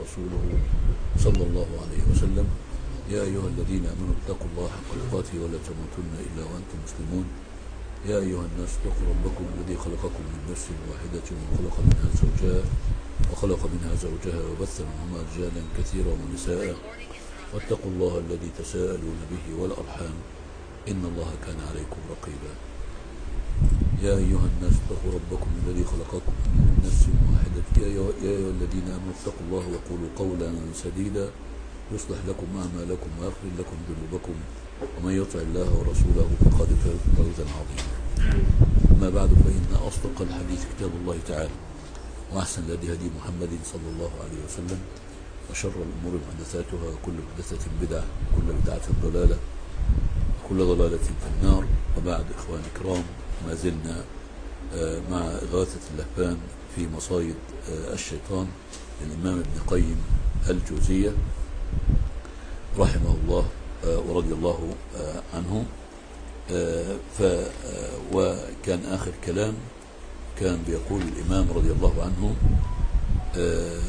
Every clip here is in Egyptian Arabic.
ورسوله صلى الله عليه وسلم يا أيها الذين آمنوا اتقوا الله حق تقاته ولا تموتن إلا وأنتم مسلمون يا أيها الناس اتقوا ربكم الذي خلقكم من نفس واحدة وخلق منها زوجها وخلق منها زوجها وبث منهما رجالا كثيرا ونساء واتقوا الله الذي تساءلون به والأرحام إن الله كان عليكم رقيبا يا أيها الناس اتقوا ربكم الذي خلقكم من نفس واحدة يا أيها يا أيها الذين آمنوا اتقوا الله وقولوا قولا سديدا يصلح لكم أعمالكم ويغفر لكم ذنوبكم ومن يطع الله ورسوله فقد فاز فوزا عظيما أما بعد فإن أصدق الحديث كتاب الله تعالى وأحسن الهدي هدي محمد صلى الله عليه وسلم وشر الأمور محدثاتها وكل محدثة بدعة وكل بدعة ضلالة وكل ضلالة في النار وبعد إخواني الكرام ما زلنا آه، مع إغاثة اللهفان في مصايد آه، الشيطان للإمام ابن قيم الجوزية رحمه الله آه، ورضي الله آه، عنه آه، ف آه، وكان آخر كلام كان بيقول الإمام رضي الله عنه آه،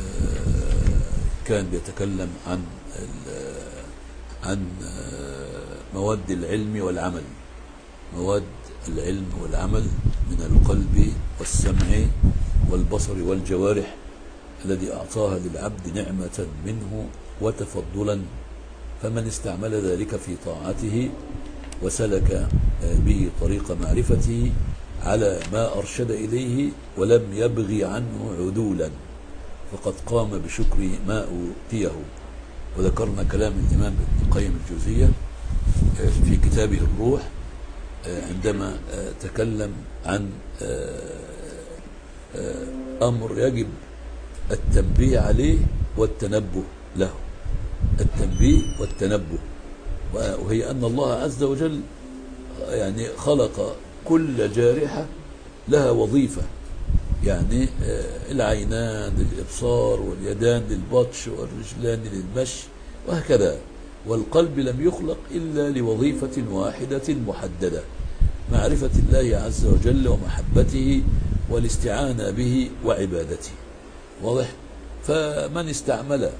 كان بيتكلم عن ال- عن آه، مواد العلم والعمل مواد العلم والعمل من القلب والسمع والبصر والجوارح الذي أعطاها للعبد نعمة منه وتفضلا فمن استعمل ذلك في طاعته وسلك آه، به طريق معرفته على ما أرشد إليه ولم يبغي عنه عدولا فقد قام بشكر ما أوتيه وذكرنا كلام الإمام ابن القيم الجوزية آه، في كتابه الروح آه، عندما آه، تكلم عن آه، آه، أمر يجب التنبيه عليه والتنبه له التنبيه والتنبه وهي أن الله عز وجل يعني خلق كل جارحة لها وظيفة يعني آه، العينان للإبصار واليدان للبطش والرجلان للمشي وهكذا والقلب لم يخلق إلا لوظيفة واحدة محددة معرفة الله عز وجل ومحبته والاستعانة به وعبادته واضح فمن استعمل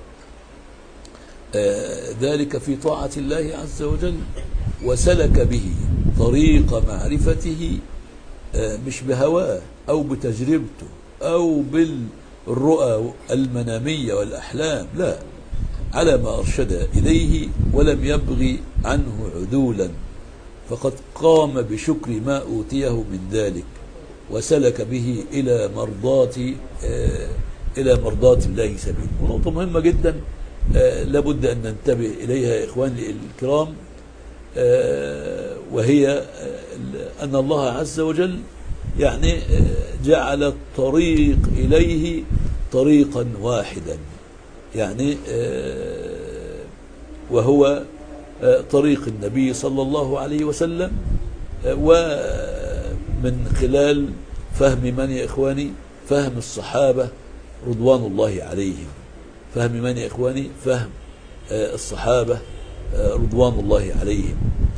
آه، ذلك في طاعة الله عز وجل وسلك به طريق معرفته آه، مش بهواه أو بتجربته أو بالرؤى المنامية والأحلام لا على ما أرشد إليه ولم يبغي عنه عدولا فقد قام بشكر ما أوتيه من ذلك وسلك به إلى مرضات آه، إلى مرضات الله سبيل ونقطة مهمة جدا آه، لابد أن ننتبه إليها يا إخواني الكرام آه، وهي آه، أن الله عز وجل يعني آه، جعل الطريق إليه طريقا واحدا يعني آه، وهو آه، طريق النبي صلى الله عليه وسلم آه، ومن خلال فهم من يا إخواني فهم الصحابة رضوان الله عليهم فهم من يا إخواني فهم آه، الصحابة آه، رضوان الله عليهم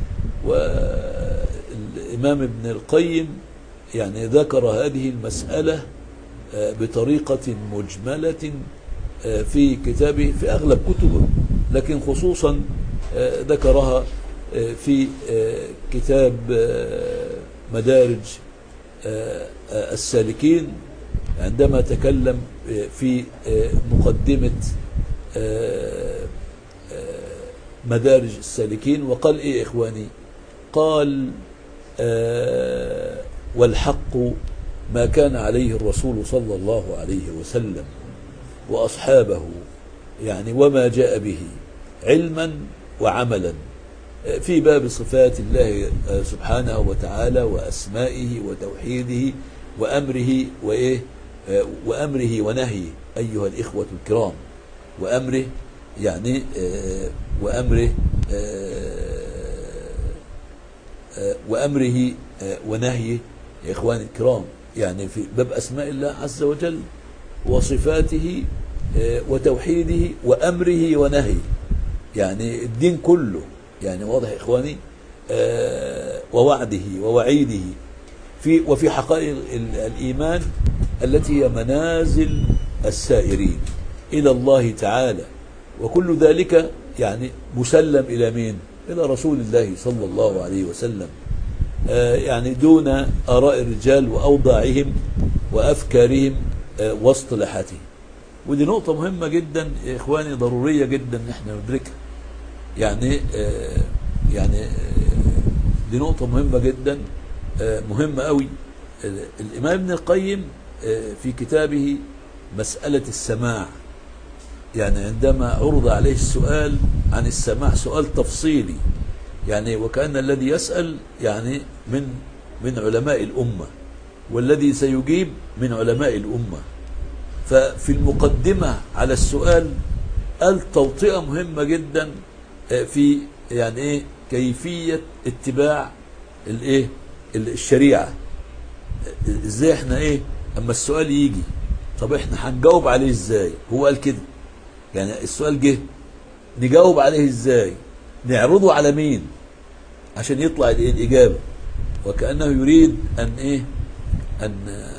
والإمام ابن القيم يعني ذكر هذه المسألة آه، بطريقة مجملة آه، في كتابه في أغلب كتبه لكن خصوصا آه، ذكرها آه، في آه، كتاب آه، مدارج آه، آه، السالكين عندما تكلم آه، في آه، مقدمة آه، آه، مدارج السالكين وقال ايه يا اخواني قال آه، والحق ما كان عليه الرسول صلى الله عليه وسلم واصحابه يعني وما جاء به علما وعملا آه، في باب صفات الله آه، سبحانه وتعالى واسمائه وتوحيده وامره وايه آه، وامره ونهيه ايها الاخوه الكرام وامره يعني آه، وامره آه، آه، وامره آه، ونهيه يا اخواني الكرام يعني في باب اسماء الله عز وجل وصفاته آه، وتوحيده وامره ونهيه يعني الدين كله يعني واضح يا اخواني آه، ووعده ووعيده في وفي حقائق ال- الايمان التي هي منازل السائرين إلى الله تعالى وكل ذلك يعني مسلم إلى مين إلى رسول الله صلى الله عليه وسلم آه، يعني دون آراء الرجال وأوضاعهم وأفكارهم آه، واصطلاحاتهم ودي نقطة مهمة جدا يا إخواني ضرورية جدا إن احنا ندركها يعني آه، يعني آه، دي نقطة مهمة جدا آه، مهمة قوي ال- الإمام ابن القيم آه، في كتابه مسألة السماع يعني عندما عرض عليه السؤال عن السماع سؤال تفصيلي يعني وكأن الذي يسأل يعني من من علماء الأمة والذي سيجيب من علماء الأمة ففي المقدمة على السؤال قال توطئة مهمة جدا آه، في يعني ايه كيفية اتباع الايه ال- الشريعة آه، ازاي احنا ايه اما السؤال يجي طب احنا هنجاوب عليه ازاي هو قال كده يعني السؤال جه نجاوب عليه ازاي نعرضه على مين عشان يطلع الإيه؟ الإجابة وكأنه يريد أن إيه أن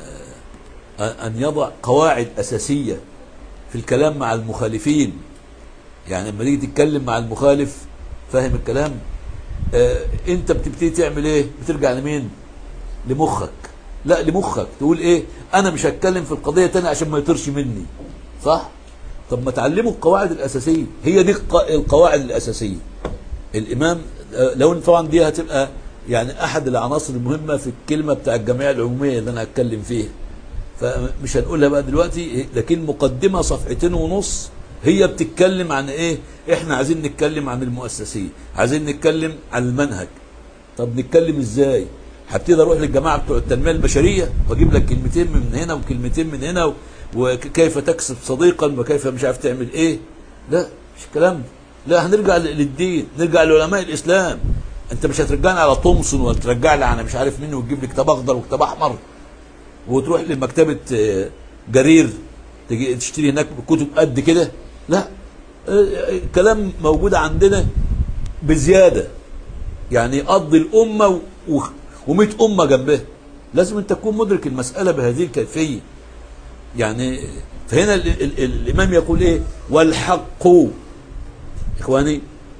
آه، أن يضع قواعد أساسية في الكلام مع المخالفين يعني لما تيجي تتكلم مع المخالف فاهم الكلام آه انت بتبتدي تعمل ايه بترجع لمين لمخك لا لمخك تقول ايه انا مش هتكلم في القضيه تاني عشان ما يطرش مني صح طب ما تعلموا القواعد الاساسيه هي دي الق- القواعد الاساسيه الامام آه، لو إن طبعا دي هتبقى يعني احد العناصر المهمه في الكلمه بتاع الجمعيه العموميه اللي انا هتكلم فيها فمش هنقولها بقى دلوقتي لكن مقدمه صفحتين ونص هي بتتكلم عن ايه احنا عايزين نتكلم عن المؤسسيه عايزين نتكلم عن المنهج طب نتكلم ازاي هبتدي اروح للجماعه بتوع التنميه البشريه واجيب لك كلمتين من هنا وكلمتين من هنا و- وكيف تكسب صديقا وكيف مش عارف تعمل ايه لا مش الكلام ده لا هنرجع ل- للدين نرجع لعلماء الاسلام انت مش هترجعني على تومسون ولا ترجع لي على مش عارف مين وتجيب لي كتاب اخضر وكتاب احمر وتروح لمكتبه آه، جرير تجي تشتري هناك كتب قد كده لا آه، آه، كلام موجود عندنا بزياده يعني قضي الامه و- و100 امه جنبها لازم انت تكون مدرك المساله بهذه الكيفيه يعني فهنا ال ال ال الامام يقول ايه والحق اخواني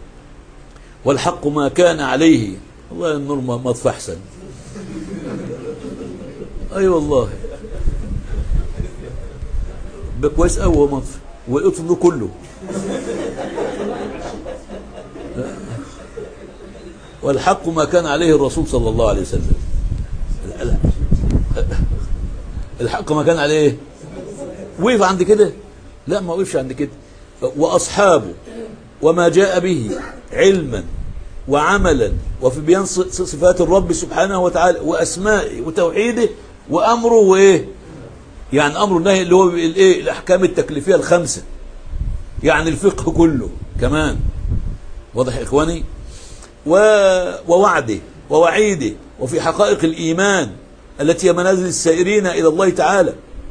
والحق ما كان عليه والله النور ما مطفى احسن اي أيوة والله ده كويس قوي هو مطفي والقطن النور كله والحق ما كان عليه الرسول صلى الله عليه وسلم الحق ما كان عليه وقف عند كده لا ما وقفش عند كده واصحابه وما جاء به علما وعملا وفي بيان ص- صفات الرب سبحانه وتعالى واسمائه وتوحيده وامره وايه يعني امر النهي اللي هو الايه الاحكام التكليفيه الخمسه يعني الفقه كله كمان واضح يا اخواني و... ووعده ووعيده وفي حقائق الإيمان التي هي منازل السائرين إلى الله تعالى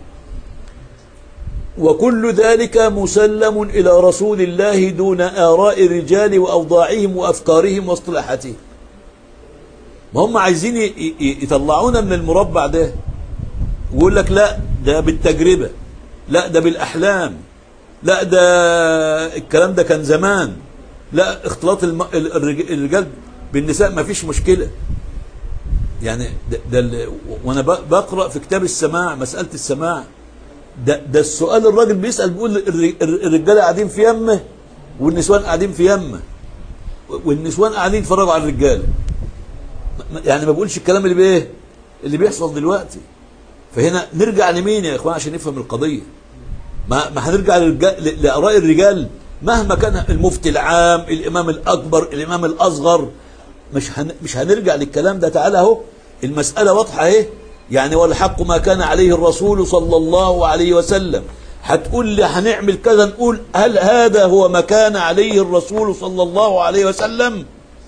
وكل ذلك مسلم إلى رسول الله دون آراء الرجال وأوضاعهم وأفكارهم واصطلاحاتهم ما هم عايزين ي- ي- يطلعونا من المربع ده ويقول لك لا ده بالتجربة لا ده بالأحلام لا ده الكلام ده كان زمان لا اختلاط الم... ال- الرج- الرجال بالنساء ما فيش مشكلة يعني ده, ده ال... وانا ب- بقرأ في كتاب السماع مسألة السماع ده, ده السؤال الراجل بيسأل بيقول الر- الر- الرجالة قاعدين في يمه والنسوان قاعدين في يمه والنسوان قاعدين يتفرجوا على الرجالة م- يعني ما بقولش الكلام اللي بايه اللي بيحصل دلوقتي فهنا نرجع لمين يا اخوان عشان نفهم القضية ما ما هنرجع للرجال ل- لآراء الرجال مهما كان المفتي العام الإمام الأكبر الإمام الأصغر مش هن مش هنرجع للكلام ده تعالى اهو المسألة واضحة اهي يعني والحق ما كان عليه الرسول صلى الله عليه وسلم هتقول لي هنعمل كذا نقول هل هذا هو ما كان عليه الرسول صلى الله عليه وسلم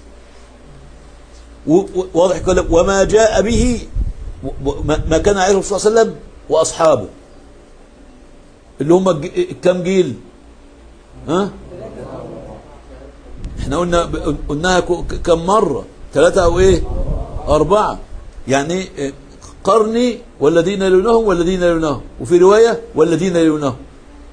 و- و- واضح كده وما جاء به و- و- ما ما كان عليه الرسول صلى الله عليه وسلم وأصحابه اللي هم الج- كم جيل ها احنا قلنا قلناها ك- كم مرة ثلاثة او ايه اربعة يعني قرني والذين يلونهم والذين يلونهم وفي رواية والذين يلونهم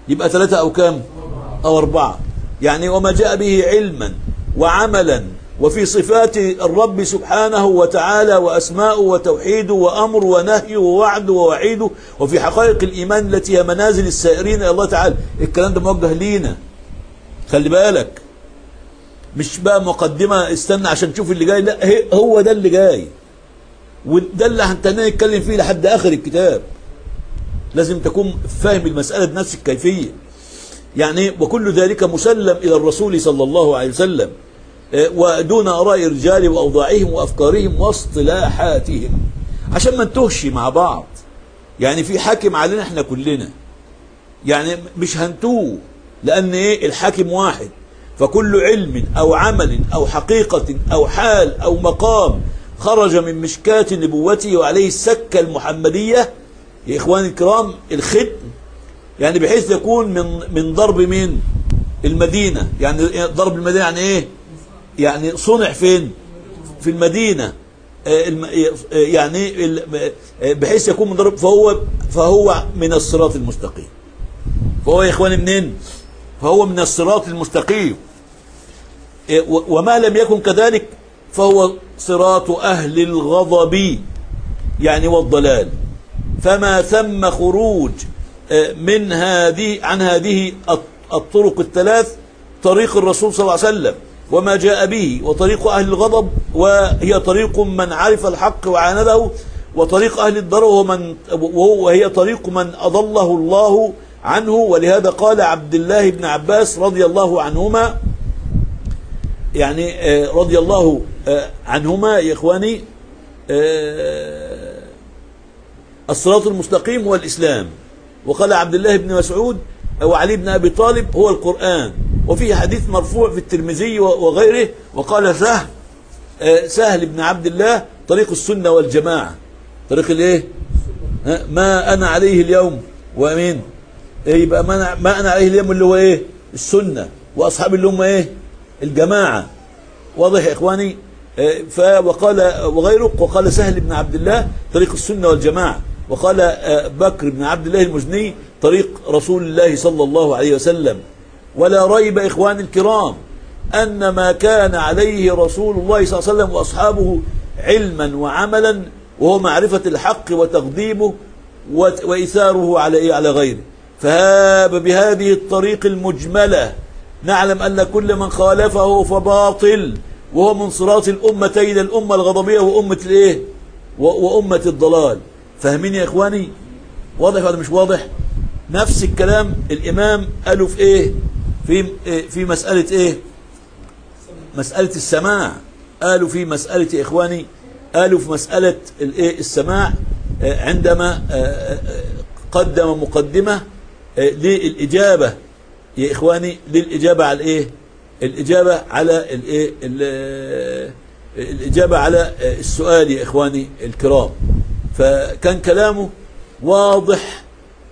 يبقى ثلاثة أو كام أو أربعة يعني وما جاء به علما وعملا وفي صفات الرب سبحانه وتعالى وأسماءه وتوحيده وأمر ونهي ووعد ووعيده وفي حقائق الإيمان التي هي منازل السائرين إلى الله تعالى الكلام ده موجه لينا خلي بالك مش بقى مقدمة استنى عشان تشوف اللي جاي لا هي- هو ده اللي جاي وده اللي هنتنى نتكلم فيه لحد آخر الكتاب لازم تكون فاهم المسألة بنفس الكيفية يعني وكل ذلك مسلم إلى الرسول صلى الله عليه وسلم آه، ودون آراء الرجال وأوضاعهم وأفكارهم واصطلاحاتهم عشان ما نتهش مع بعض يعني في حاكم علينا احنا كلنا يعني مش هنتوه لأن ايه الحاكم واحد فكل علم أو عمل أو حقيقة أو حال أو مقام خرج من مشكاة نبوته وعليه السكة المحمدية يا إخواني الكرام الختم يعني بحيث يكون من من ضرب مين المدينة يعني ضرب المدينة يعني ايه يعني صنع فين في المدينة آه، الم- آه، يعني ال- آه، بحيث يكون من ضرب فهو فهو من الصراط المستقيم فهو يا اخواني منين فهو من الصراط المستقيم آه، و- وما لم يكن كذلك فهو صراط أهل الغضب يعني والضلال فما ثم خروج آه، من هذه عن هذه الط- الطرق الثلاث طريق الرسول صلى الله عليه وسلم وما جاء به وطريق أهل الغضب وهي طريق من عرف الحق وعانده وطريق أهل الضرر وهو من وهو- وهي طريق من أضله الله عنه ولهذا قال عبد الله بن عباس رضي الله عنهما يعني آه، رضي الله آه، عنهما يا إخواني آه، الصراط المستقيم هو الإسلام وقال عبد الله بن مسعود وعلي بن أبي طالب هو القرآن وفي حديث مرفوع في الترمذي وغيره وقال سهل آه، سهل بن عبد الله طريق السنة والجماعة طريق الايه ها، ما أنا عليه اليوم وأمين إيه يبقى ما أنا, ما أنا عليه اليوم اللي هو إيه السنة وأصحاب اللي هم إيه الجماعة واضح يا إخواني آه، ف وقال وغيره وقال سهل بن عبد الله طريق السنة والجماعة وقال آه، بكر بن عبد الله المزني طريق رسول الله صلى الله عليه وسلم ولا ريب إخواني الكرام أن ما كان عليه رسول الله صلى الله عليه وسلم وأصحابه علما وعملا وهو معرفة الحق وتقديمه وت- وإيثاره على إيه؟ على غيره فهاب بهذه الطريق المجملة نعلم أن كل من خالفه فباطل وهو من صراط الأمتين الأمة الغضبية وأمة الإيه و- وأمة الضلال فاهمين يا إخواني واضح ولا مش واضح نفس الكلام الإمام قالوا في إيه في إيه؟ في مسألة إيه مسألة السماع قالوا في مسألة يا إخواني قالوا في مسألة الإيه السماع آه، عندما آه، آه، قدم مقدمة آه، للإجابة يا إخواني للإجابة على الإيه الإجابة على الإيه ال- الإجابة على السؤال يا إخواني الكرام فكان كلامه واضح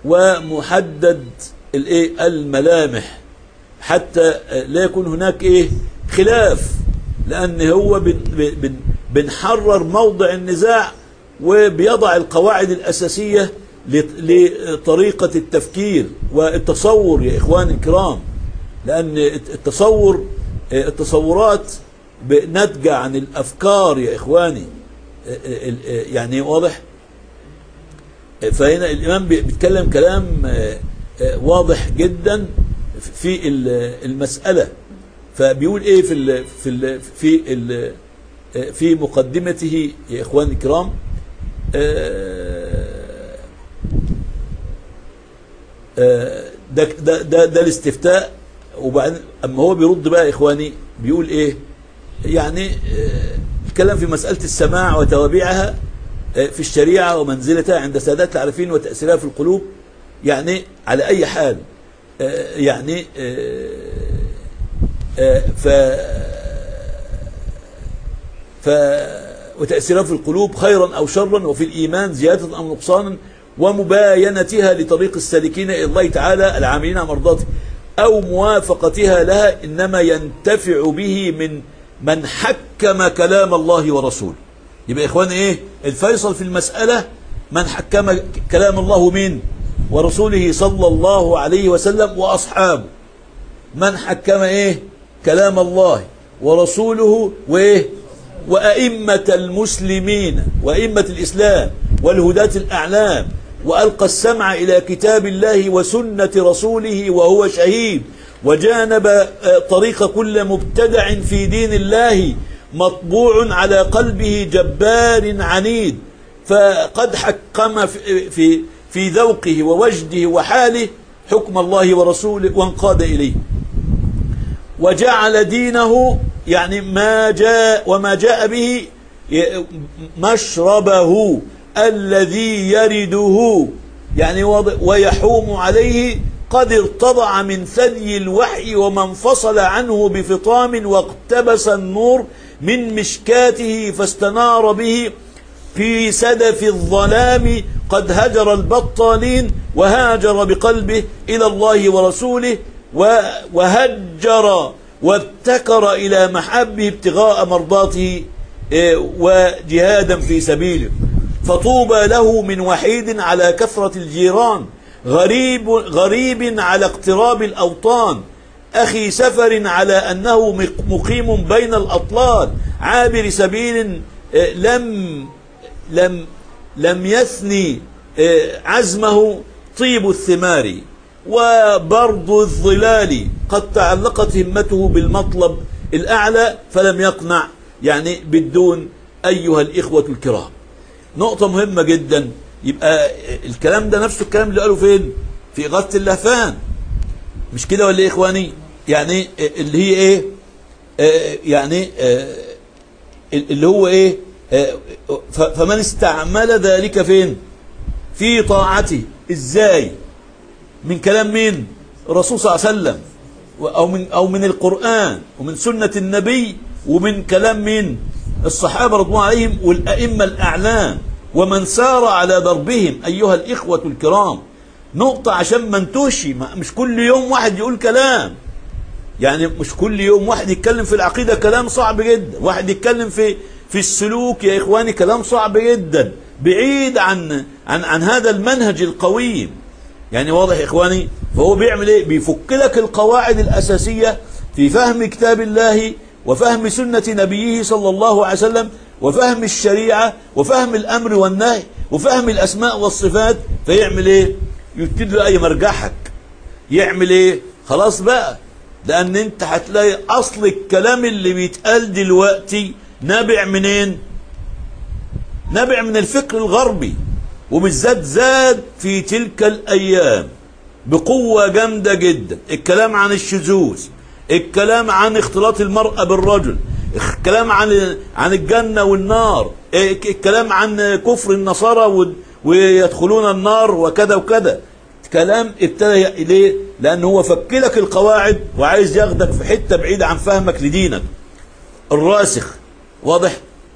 ومحدد الإيه الملامح حتى لا يكون هناك إيه خلاف لأن هو بن بن بنحرر موضع النزاع وبيضع القواعد الأساسية لط- لطريقة التفكير والتصور يا إخواني الكرام لأن التصور التصورات ناتجة عن الأفكار يا إخواني يعني واضح فهنا الإمام بيتكلم كلام واضح جدا في المسألة فبيقول إيه في ال في ال في ال في مقدمته يا إخواني الكرام ده ده ده, ده الاستفتاء وبعدين اما هو بيرد بقى يا اخواني بيقول ايه يعني آه، الكلام في مسألة السماع وتوابعها آه، في الشريعة ومنزلتها عند سادات العارفين وتأثيرها في القلوب يعني على أي حال آه، يعني آه، آه، ف ف وتأثيرها في القلوب خيرا أو شرا وفي الإيمان زيادة أو نقصانا ومباينتها لطريق السالكين إلى الله تعالى العاملين على مرضاته أو موافقتها لها إنما ينتفع به من من حكم كلام الله ورسوله يبقى يا إخوان إيه الفيصل في المسألة من حكم كلام الله مين ورسوله صلى الله عليه وسلم وأصحابه من حكم إيه كلام الله ورسوله وإيه وأئمة المسلمين وأئمة الإسلام والهداة الأعلام وألقى السمع إلى كتاب الله وسنة رسوله وهو شهيد وجانب آه، طريق كل مبتدع في دين الله مطبوع على قلبه جبار عنيد فقد حكم في في في ذوقه ووجده وحاله حكم الله ورسوله وانقاد إليه وجعل دينه يعني ما جاء وما جاء به مشربه الذي يرده يعني ويحوم عليه قد ارتضع من ثدي الوحي وما انفصل عنه بفطام واقتبس النور من مشكاته فاستنار به في سدف الظلام قد هجر البطالين وهاجر بقلبه إلى الله ورسوله وهجر وابتكر إلى محبه ابتغاء مرضاته إيه، وجهادا في سبيله فطوبى له من وحيد على كثرة الجيران غريب, غريب على اقتراب الأوطان أخي سفر على أنه مقيم بين الأطلال عابر سبيل إيه، لم لم لم يثني إيه، عزمه طيب الثمار وبرد الظلال قد تعلقت همته بالمطلب الأعلى فلم يقنع يعني بدون أيها الإخوة الكرام نقطة مهمة جدا يبقى الكلام ده نفسه الكلام اللي قاله فين في إغاثة اللهفان مش كده ولا إيه إخواني يعني اللي هي إيه آه يعني آه اللي هو إيه آه فمن استعمل ذلك فين في طاعته إزاي من كلام مين الرسول صلى الله عليه وسلم أو من, أو من القرآن ومن سنة النبي ومن كلام مين الصحابة رضوان عليهم والأئمة الأعلام ومن سار على دربهم أيها الإخوة الكرام نقطة عشان ما انتوش مش كل يوم واحد يقول كلام يعني مش كل يوم واحد يتكلم في العقيدة كلام صعب جدا واحد يتكلم في في السلوك يا إخواني كلام صعب جدا بعيد عن عن عن هذا المنهج القويم يعني واضح يا إخواني فهو بيعمل إيه بيفك لك القواعد الأساسية في فهم كتاب الله وفهم سنة نبيه صلى الله عليه وسلم وفهم الشريعة وفهم الأمر والنهي وفهم الأسماء والصفات فيعمل إيه يبتدي له أي مرجحك يعمل إيه خلاص بقى لأن أنت هتلاقي أصل الكلام اللي بيتقال دلوقتي نابع منين نابع من الفكر الغربي وبالذات زاد في تلك الأيام بقوة جامدة جدا الكلام عن الشذوذ الكلام عن اختلاط المرأة بالرجل الكلام عن عن الجنة والنار الكلام عن كفر النصارى ويدخلون النار وكذا وكذا كلام ابتدى إليه لأن هو فك لك القواعد وعايز ياخدك في حتة بعيدة عن فهمك لدينك الراسخ واضح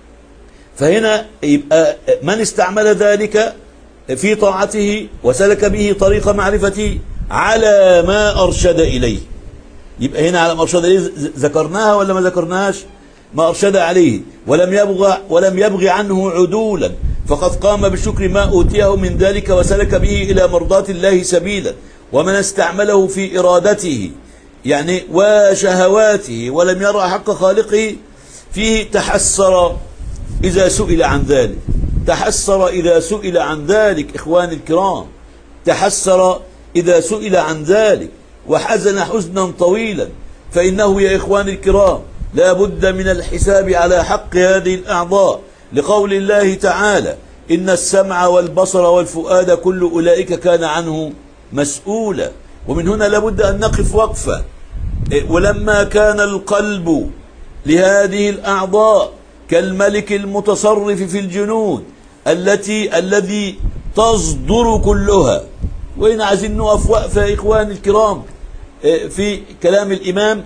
فهنا يبقى من استعمل ذلك في طاعته وسلك به طريق معرفته على ما أرشد إليه يبقى هنا على ما أرشد إليه ذكرناها ولا ما ذكرناهاش ما أرشد عليه ولم يبغى ولم يبغي عنه عدولا فقد قام بشكر ما أوتيه من ذلك وسلك به إلى مرضاة الله سبيلا ومن استعمله في إرادته يعني وشهواته ولم يرى حق خالقه فيه تحسر إذا سئل عن ذلك تحسر إذا سئل عن ذلك إخواني الكرام تحسر إذا سئل عن ذلك وحزن حزنا طويلا فإنه يا إخواني الكرام لا بد من الحساب على حق هذه الأعضاء لقول الله تعالى إن السمع والبصر والفؤاد كل أولئك كان عنه مسؤولا ومن هنا لابد أن نقف وقفة ولما كان القلب لهذه الأعضاء كالملك المتصرف في الجنود التي الذي تصدر كلها وين عايزين نقف وقفة يا إخواني الكرام آه، في كلام الإمام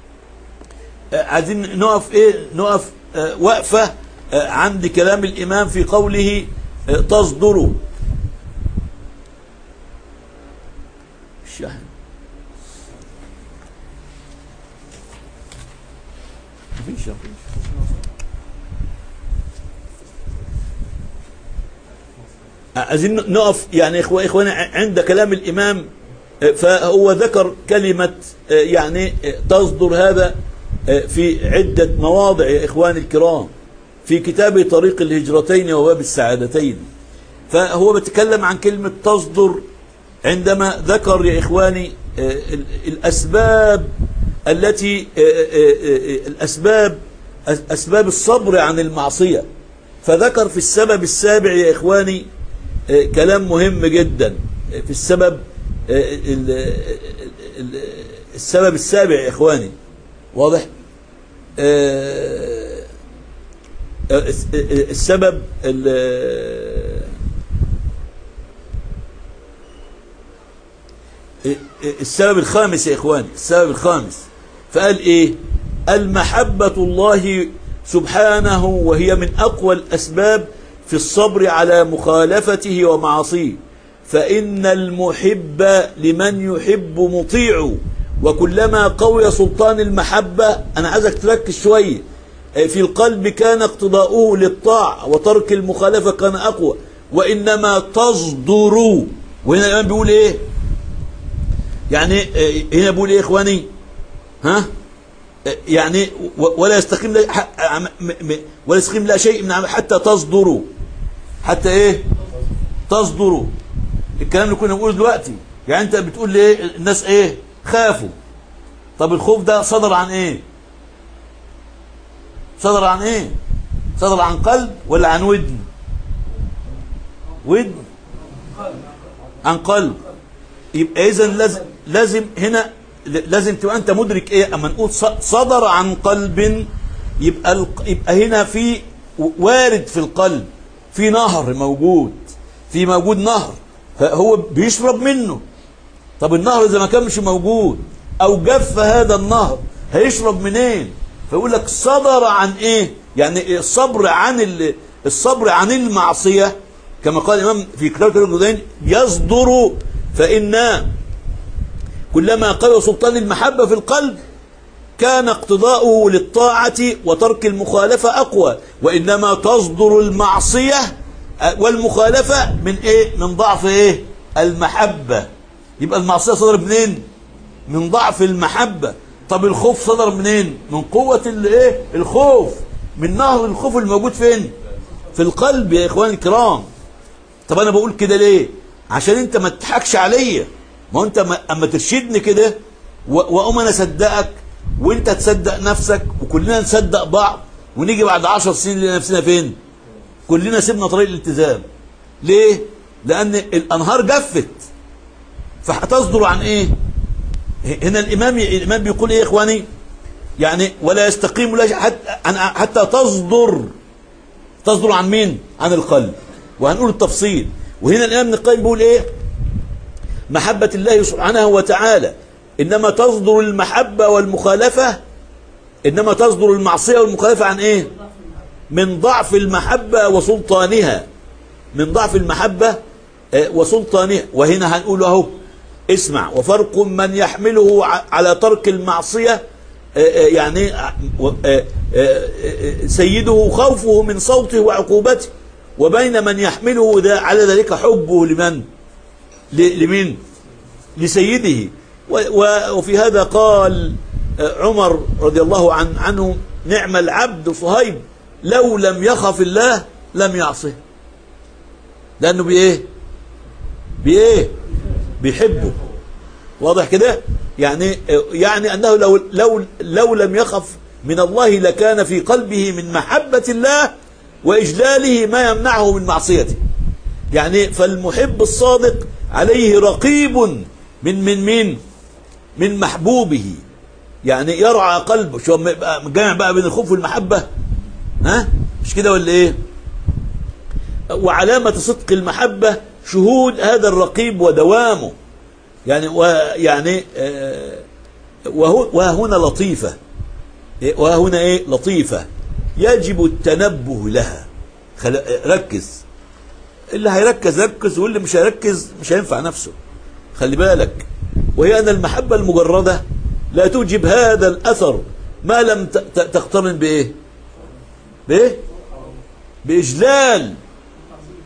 آه، عايزين نقف إيه نقف آه، وقفة عند كلام الإمام في قوله تصدر الشحن مفيش مفيش عايزين نقف يعني إخوة إخوانا عند كلام الإمام فهو ذكر كلمة يعني تصدر هذا في عدة مواضع يا إخواني الكرام في كتاب طريق الهجرتين وباب السعادتين فهو بيتكلم عن كلمة تصدر عندما ذكر يا إخواني الأسباب التي الأسباب أسباب الصبر عن المعصية فذكر في السبب السابع يا إخواني كلام مهم جدا في السبب السبب السابع يا إخواني واضح السبب السبب الخامس يا إخواني السبب الخامس فقال إيه المحبة الله سبحانه وهي من أقوى الأسباب في الصبر على مخالفته ومعاصيه فإن المحب لمن يحب مطيع وكلما قوي سلطان المحبة أنا عايزك تركز شوية في القلب كان اقتضاؤه للطاعة وترك المخالفة كان أقوى وإنما تصدر وهنا الإمام بيقول إيه يعني هنا بيقول إيه إخواني ها يعني ولا يستقيم لا ولا يستقيم لا شيء من حتى تصدروا حتى ايه تصدروا الكلام اللي كنا بنقوله دلوقتي يعني انت بتقول ليه الناس ايه خافوا طب الخوف ده صدر عن ايه صدر عن ايه صدر عن قلب ولا عن ودن ودن عن قلب يبقى اذا لازم لازم هنا لازم تبقى انت مدرك ايه اما نقول صدر عن قلب يبقى يبقى هنا في وارد في القلب في نهر موجود في موجود نهر فهو بيشرب منه طب النهر اذا ما كانش موجود او جف هذا النهر هيشرب منين فيقول لك صدر عن ايه يعني الصبر عن الصبر عن المعصيه كما قال الامام في كتاب الجدين يصدر فان كلما قوي سلطان المحبة في القلب كان اقتضاؤه للطاعة وترك المخالفة أقوى وإنما تصدر المعصية والمخالفة من إيه؟ من ضعف إيه؟ المحبة يبقى المعصية صدر منين؟ من ضعف المحبة طب الخوف صدر منين؟ من قوة الإيه؟ الخوف من نهر الخوف الموجود فين؟ في القلب يا إخواني الكرام طب أنا بقول كده ليه؟ عشان أنت ما تضحكش عليا ما انت اما ترشدني كده واقوم انا اصدقك وانت تصدق نفسك وكلنا نصدق بعض ونيجي بعد عشر سنين نلاقي نفسنا فين كلنا سيبنا طريق الالتزام ليه لان الانهار جفت فهتصدر عن ايه هنا الامام الامام بيقول ايه يا اخواني يعني ولا يستقيم لا حتى حتى تصدر تصدر عن مين عن القلب وهنقول التفصيل وهنا الامام ابن القيم بيقول ايه محبة الله سبحانه وتعالى إنما تصدر المحبة والمخالفة إنما تصدر المعصية والمخالفة عن إيه من ضعف المحبة وسلطانها من ضعف المحبة وسلطانها وهنا هنقول اهو اسمع وفرق من يحمله على ترك المعصية يعني سيده خوفه من صوته وعقوبته وبين من يحمله على ذلك حبه لمن لمين لسيده وفي هذا قال عمر رضي الله عن عنه نعم العبد صهيب لو لم يخف الله لم يعصه لانه بايه بايه بيحبه واضح كده يعني يعني انه لو لو لو لم يخف من الله لكان في قلبه من محبة الله واجلاله ما يمنعه من معصيته يعني فالمحب الصادق عليه رقيب من من مين من محبوبه يعني يرعى قلبه شو جامع بقى بين الخوف والمحبة ها مش كده ولا ايه وعلامة صدق المحبة شهود هذا الرقيب ودوامه يعني ويعني آه وهنا لطيفة وهنا ايه لطيفة يجب التنبه لها ركز اللي هيركز ركز واللي مش هيركز مش هينفع نفسه خلي بالك وهي أن المحبة المجردة لا توجب هذا الأثر ما لم تقترن بإيه بإيه بإجلال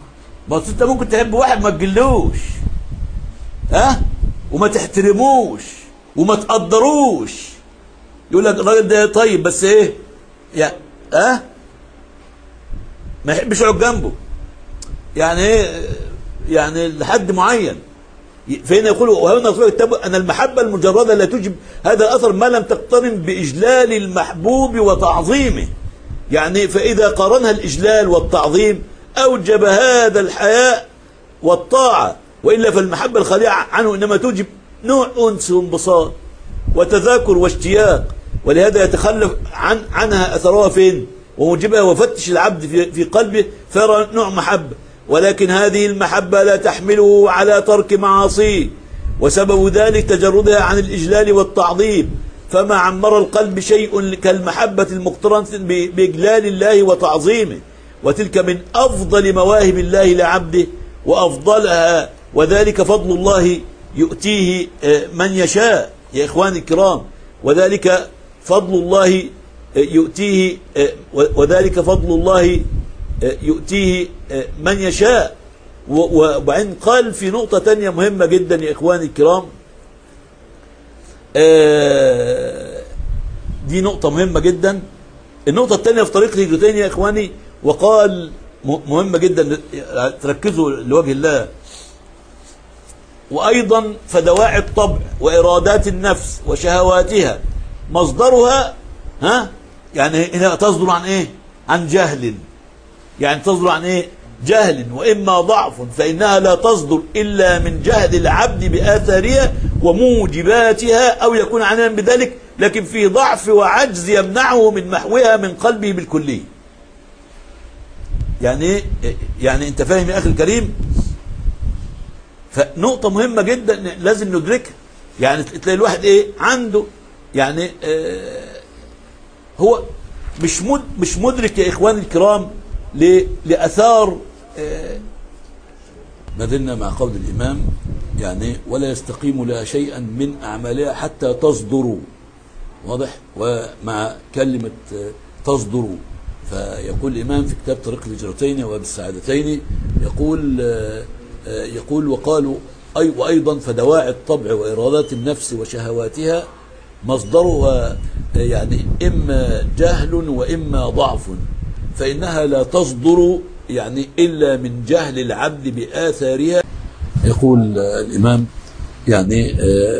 ما أصل انت ممكن تحب واحد ما تجلوش ها وما تحترموش وما تقدروش يقول لك الراجل ده طيب بس ايه يا ها ما يحبش يقعد جنبه يعني ايه يعني لحد معين فهنا يقول وهنا يقول الكتاب ان المحبه المجرده لا توجب هذا الاثر ما لم تقترن باجلال المحبوب وتعظيمه يعني فاذا قارنها الاجلال والتعظيم اوجب هذا الحياء والطاعه والا فالمحبه الخاليه عنه انما توجب نوع انس وانبساط وتذاكر واشتياق ولهذا يتخلف عن عنها اثرها فين وموجبها وفتش العبد في في قلبه فيرى نوع محبه ولكن هذه المحبة لا تحمله على ترك معاصيه وسبب ذلك تجردها عن الإجلال والتعظيم فما عمر القلب شيء كالمحبة المقترنة بإجلال الله وتعظيمه وتلك من أفضل مواهب الله لعبده وأفضلها وذلك فضل الله يؤتيه من يشاء يا إخواني الكرام وذلك فضل الله يؤتيه وذلك فضل الله يؤتيه من يشاء وبعدين قال في نقطة تانية مهمة جدا يا إخواني الكرام دي نقطة مهمة جدا النقطة الثانية في طريق الهجرتين يا إخواني وقال مهمة جدا تركزوا لوجه الله وأيضا فدواعي الطبع وإرادات النفس وشهواتها مصدرها ها يعني هنا تصدر عن إيه عن جهل يعني تصدر عن ايه جهل واما ضعف فانها لا تصدر الا من جهل العبد باثارها وموجباتها او يكون عنها بذلك لكن في ضعف وعجز يمنعه من محوها من قلبه بالكليه يعني ايه يعني انت فاهم يا اخي الكريم فنقطة مهمة جدا لازم ندركها يعني تلاقي الواحد ايه عنده يعني آه هو مش مد مش مدرك يا اخواني الكرام لأثار ما زلنا مع قول الإمام يعني ولا يستقيم لها شيئا من أعمالها حتى تصدر واضح ومع كلمة تصدر فيقول الإمام في كتاب طريق الهجرتين وبالسعادتين يقول يقول وقالوا أي وأيضا فدواعي الطبع وإرادات النفس وشهواتها مصدرها يعني إما جهل وإما ضعف فإنها لا تصدر يعني إلا من جهل العبد بآثارها يقول الإمام يعني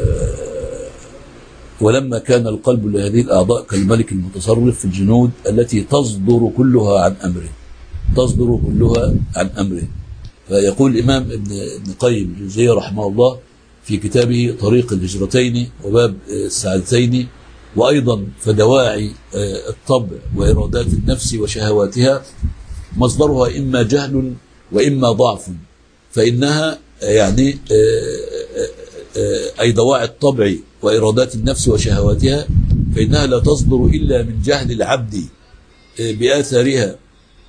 ولما كان القلب لهذه الأعضاء كالملك المتصرف في الجنود التي تصدر كلها عن أمره تصدر كلها عن أمره فيقول الإمام ابن, ابن قيم الجوزية رحمه الله في كتابه طريق الهجرتين وباب السعادتين وأيضا فدواعي الطبع وإرادات النفس وشهواتها مصدرها إما جهل وإما ضعف فإنها يعني أي دواعي الطبع وإرادات النفس وشهواتها فإنها لا تصدر إلا من جهل العبد بآثارها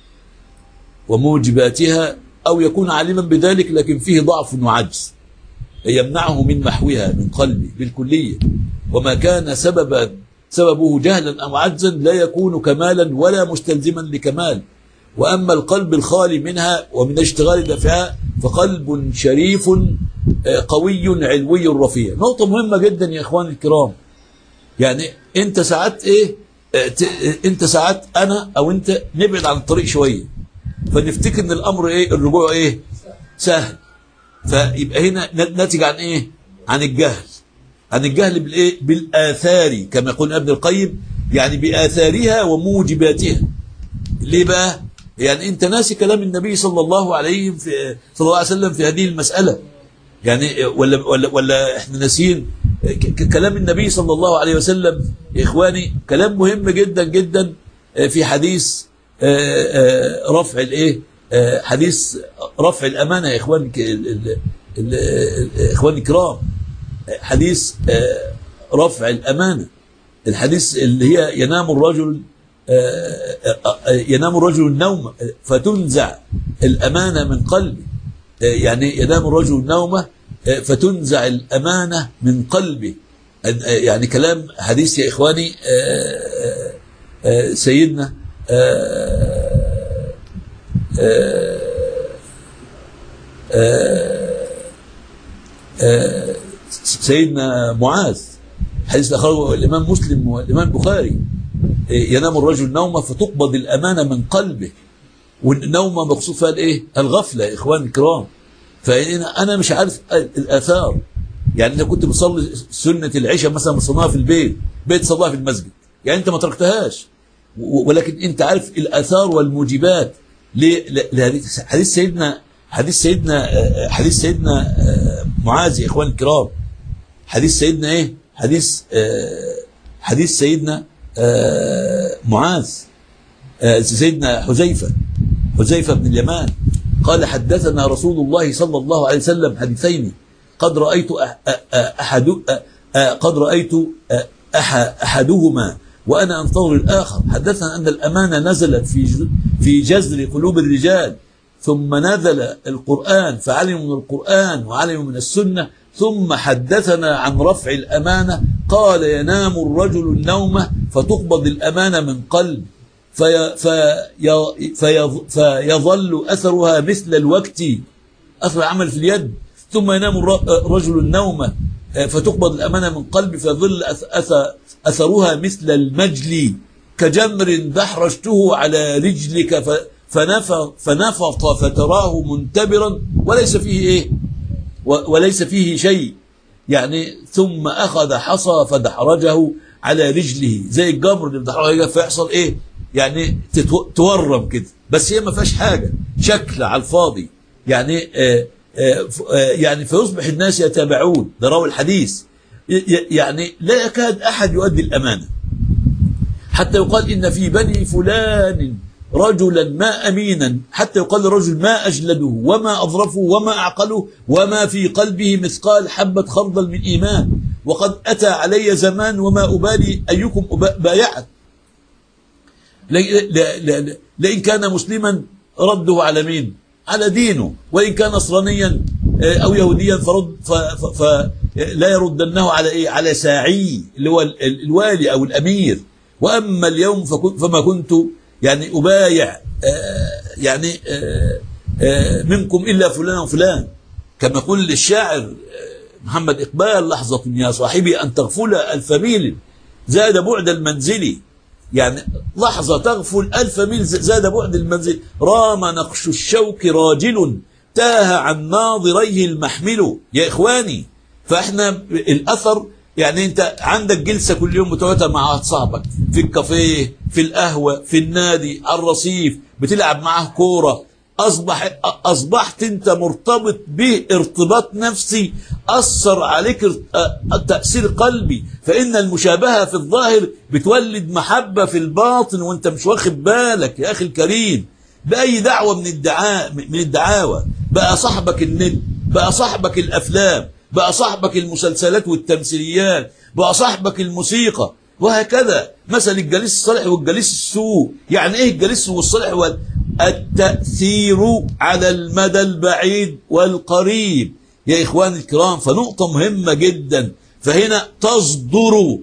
وموجباتها أو يكون عالما بذلك لكن فيه ضعف وعجز يمنعه من محوها من قلبه بالكلية وما كان سببا سببه جهلا أو عجزا لا يكون كمالا ولا مستلزما لكمال وأما القلب الخالي منها ومن اشتغال دافعها فقلب شريف قوي علوي رفيع نقطة مهمة جدا يا إخواني الكرام يعني أنت ساعات إيه أنت ساعات أنا أو أنت نبعد عن الطريق شوية فنفتكر أن الأمر إيه الرجوع إيه سهل فيبقى هنا ناتج عن إيه عن الجهل عن الجهل بالايه بالاثار كما يقول ابن القيم يعني باثارها وموجباتها ليه بقى يعني انت ناسي كلام النبي صلى الله عليه في صلى الله عليه وسلم في هذه المساله يعني ولا ولا ولا احنا ناسيين كلام النبي صلى الله عليه وسلم يا اخواني كلام مهم جدا جدا في حديث رفع الايه حديث رفع الامانه يا اخواني اخواني الكرام حديث رفع الأمانة الحديث اللي هي ينام الرجل ينام الرجل النوم فتنزع الأمانة من قلبه يعني ينام الرجل النوم فتنزع الأمانة من قلبه يعني كلام حديث يا إخواني سيدنا آه، آه، سيدنا معاذ حديث أخرجه الإمام مسلم والإمام البخاري آه، ينام الرجل نومه فتقبض الأمانة من قلبه والنومة مقصود فيها الإيه؟ الغفلة يا إخوان الكرام فأنا أنا مش عارف الآثار يعني أنت كنت بتصلي سنة العشاء مثلا بتصليها في البيت بيت صلاها في المسجد يعني أنت ما تركتهاش و- ولكن أنت عارف الآثار والموجبات ليه- ل- لهذه حديث سيدنا حديث سيدنا آه، حديث سيدنا آه، معاذ يا إخوان الكرام حديث سيدنا إيه حديث آه، حديث سيدنا آه، معاذ آه، سيدنا حذيفة حذيفة بن اليمان قال حدثنا رسول الله صلى الله عليه وسلم حديثين قد رأيت أح- أ- أ- أحد أ- أ- قد رأيت أ- أح- أحدهما وأنا أنتظر الآخر حدثنا أن الأمانة نزلت في ج- في جذر قلوب الرجال ثم نزل القرآن فعلموا من القرآن وعلموا من السنة ثم حدثنا عن رفع الأمانة قال ينام الرجل النوم فتقبض الأمانة من قلب في في في فيظل أثرها مثل الوقت أثر عمل في اليد ثم ينام الر- الرجل النوم فتقبض الأمانة من قلب فيظل أث- أث- أثرها مثل المجلي كجمر دحرجته على رجلك ف- فنف- فنفط فتراه منتبرا وليس فيه إيه و- وليس فيه شيء يعني ثم أخذ حصى فدحرجه على رجله زي الجمر اللي بدحرجه فيحصل إيه يعني تتو- تورم كده بس هي ما فيهاش حاجة شكل على الفاضي يعني آه آه ف- آه يعني فيصبح الناس يتابعون ده راوي الحديث ي- ي- يعني لا يكاد أحد يؤدي الأمانة حتى يقال إن في بني فلان رجلا ما أمينا حتى يقال للرجل ما أجلده وما أظرفه وما أعقله وما في قلبه مثقال حبة خردل من إيمان وقد أتى علي زمان وما أبالي أيكم أبا- بايعت ل- ل- ل- لئن كان مسلما رده على مين على دينه وإن كان نصرانيا آه، أو يهوديا فرد ف ف ف لا يردنه على إيه على ساعي اللي هو ال- ال- الوالي أو الأمير وأما اليوم فكن- فما كنت يعني أبايع آه، يعني آه، آه، منكم إلا فلان وفلان كما يقول الشاعر آه، محمد إقبال لحظة يا صاحبي أن تغفل ألف ميل زاد بعد المنزل يعني لحظة تغفل ألف ميل ز- زاد بعد المنزل رام نقش الشوك راجل تاه عن ناظريه المحمل يا إخواني فإحنا الأثر يعني أنت عندك جلسة كل يوم بتقعدها مع واحد صاحبك في الكافيه في القهوة في النادي على الرصيف بتلعب معاه كورة أصبح أصبحت أنت مرتبط به ارتباط نفسي أثر عليك ارت- أ- تأثير قلبي فإن المشابهة في الظاهر بتولد محبة في الباطن وأنت مش واخد بالك يا أخي الكريم بأي دعوة من الدعاء من الدعاوى بقى صاحبك النت بقى صاحبك الأفلام بقى صاحبك المسلسلات والتمثيليات بقى صاحبك الموسيقى وهكذا مثل الجليس الصالح والجليس السوء يعني ايه الجليس والصالح وال... التأثير على المدى البعيد والقريب يا إخوان الكرام فنقطة مهمة جدا فهنا تصدر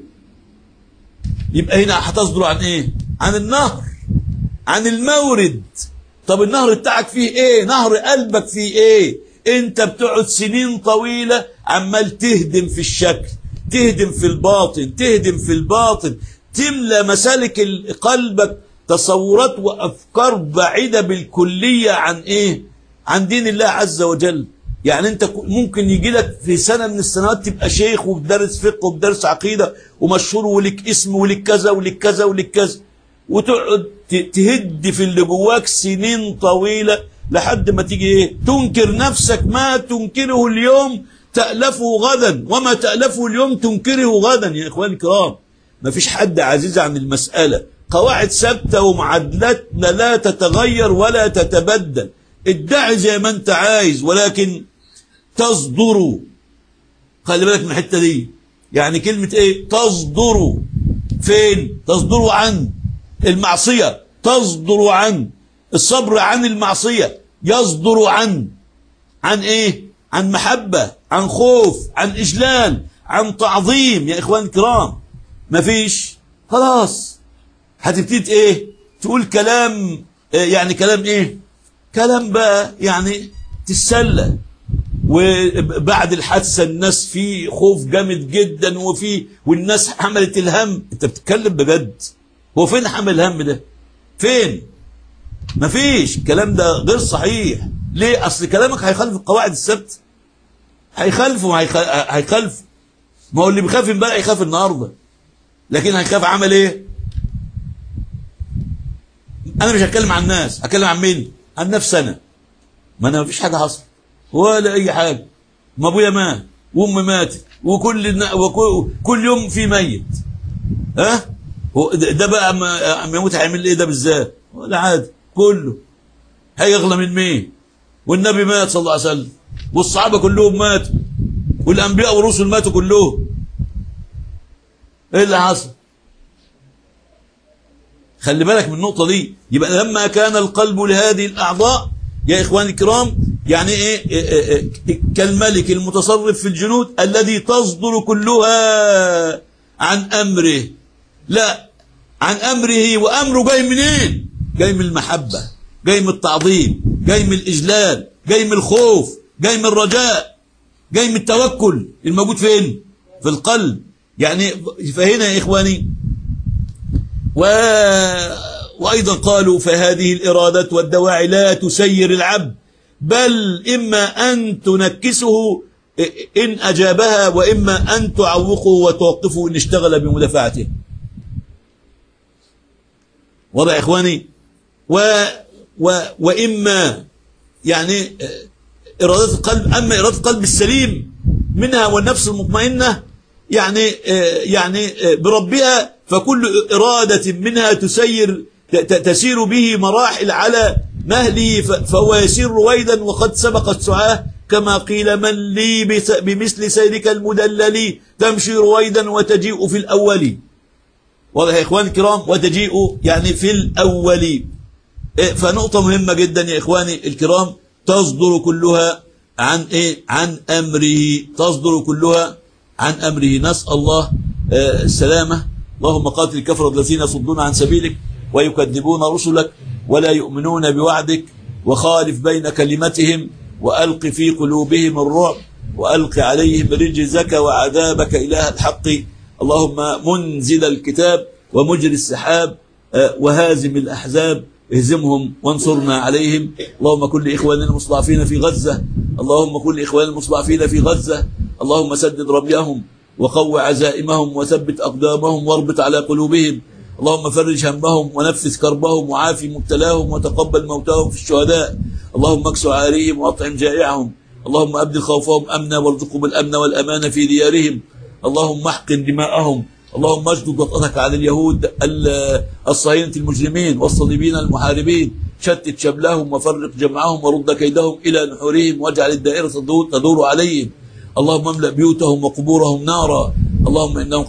يبقى هنا هتصدر عن ايه عن النهر عن المورد طب النهر بتاعك فيه ايه نهر قلبك فيه ايه انت بتقعد سنين طويلة عمال تهدم في الشكل تهدم في الباطن تهدم في الباطن تملى مسالك ال- قلبك تصورات وافكار بعيدة بالكلية عن ايه عن دين الله عز وجل يعني انت ك- ممكن يجي لك في سنة من السنوات تبقى شيخ وبدرس فقه وبدرس عقيدة ومشهور ولك اسم ولك كذا ولك كذا ولك كذا وتقعد ت- تهد في اللي جواك سنين طويلة لحد ما تيجي ايه تنكر نفسك ما تنكره اليوم تألفه غدا وما تألفه اليوم تنكره غدا يا اخواني الكرام ما فيش حد عزيز عن المسألة قواعد ثابتة ومعادلاتنا لا تتغير ولا تتبدل ادعي زي ما انت عايز ولكن تصدر خلي بالك من الحتة دي يعني كلمة ايه تصدر فين تصدر عن المعصية تصدر عن الصبر عن المعصية يصدر عن عن ايه عن محبة عن خوف عن إجلال عن تعظيم يا إخوان الكرام مفيش خلاص هتبتدي ايه تقول كلام آه، يعني كلام ايه كلام بقى يعني تتسلى وبعد الحادثه الناس في خوف جامد جدا وفي والناس حملت الهم انت بتتكلم بجد هو فين حمل الهم ده فين مفيش الكلام ده غير صحيح ليه اصل كلامك هيخالف القواعد الثابته هيخالفه هيخ- هيخالفه ما هو اللي بيخاف امبارح يخاف النهارده لكن هيخاف عمل ايه انا مش هتكلم عن الناس هتكلم عن مين عن نفسي انا ما انا مفيش حاجه حصلت ولا اي حاجه ما ابويا مات وامي ماتت وكل النا- وكل كل يوم في ميت ها هو ده ده بقى اما أما يموت هيعمل ايه ده بالذات ولا عادي كله هيغلى من مين والنبي مات صلى الله عليه وسلم والصحابه كلهم ماتوا والانبياء والرسل ماتوا كلهم ايه اللي حصل خلي بالك من النقطة دي يبقى لما كان القلب لهذه الأعضاء يا إخواني الكرام يعني إيه, إيه, إيه, إيه كالملك المتصرف في الجنود الذي تصدر كلها عن أمره لا عن أمره وأمره جاي منين جاي من المحبة جاي من التعظيم جاي من الإجلال جاي من الخوف جاي من الرجاء جاي من التوكل الموجود فين في القلب يعني فهنا يا إخواني و... وأيضا قالوا فهذه الإرادة والدواعي لا تسير العبد بل إما أن تنكسه إن أجابها وإما أن تعوقه وتوقفه إن اشتغل بمدافعته واضح يا إخواني و... و... وإما يعني إرادة القلب أما إرادة القلب السليم منها والنفس المطمئنة يعني يعني بربها فكل إرادة منها تسير تسير به مراحل على مهله فهو يسير رويدا وقد سبقت سعاه كما قيل من لي بمثل سيرك المدلل تمشي رويدا وتجيء في الأول واضح يا إخواني الكرام وتجيء يعني في الأول فنقطة مهمة جدا يا إخواني الكرام تصدر كلها عن إيه عن أمره تصدر كلها عن أمره نسأل الله السلامة اللهم قاتل الكفر الذين يصدون عن سبيلك ويكذبون رسلك ولا يؤمنون بوعدك وخالف بين كلمتهم وألق في قلوبهم الرعب وألق عليهم رجزك وعذابك إله الحق اللهم منزل الكتاب ومجري السحاب وهازم الأحزاب اهزمهم وانصرنا عليهم اللهم كل إخواننا المستضعفين في غزة اللهم كل إخواننا المستضعفين في غزة اللهم سدد رميهم وقو عزائمهم وثبت أقدامهم واربط على قلوبهم اللهم فرج همهم ونفس كربهم وعافي مبتلاهم وتقبل موتاهم في الشهداء اللهم اكسو عاريهم واطعم جائعهم اللهم أبدل خوفهم أمنا وارزقهم الأمن والأمان في ديارهم اللهم احقن دماءهم اللهم اجدد وطأتك على اليهود الصهاينة المجرمين والصليبين المحاربين شتت شملهم وفرق جمعهم ورد كيدهم إلى نحورهم واجعل الدائرة تدور عليهم اللهم املأ بيوتهم وقبورهم نارا اللهم إنهم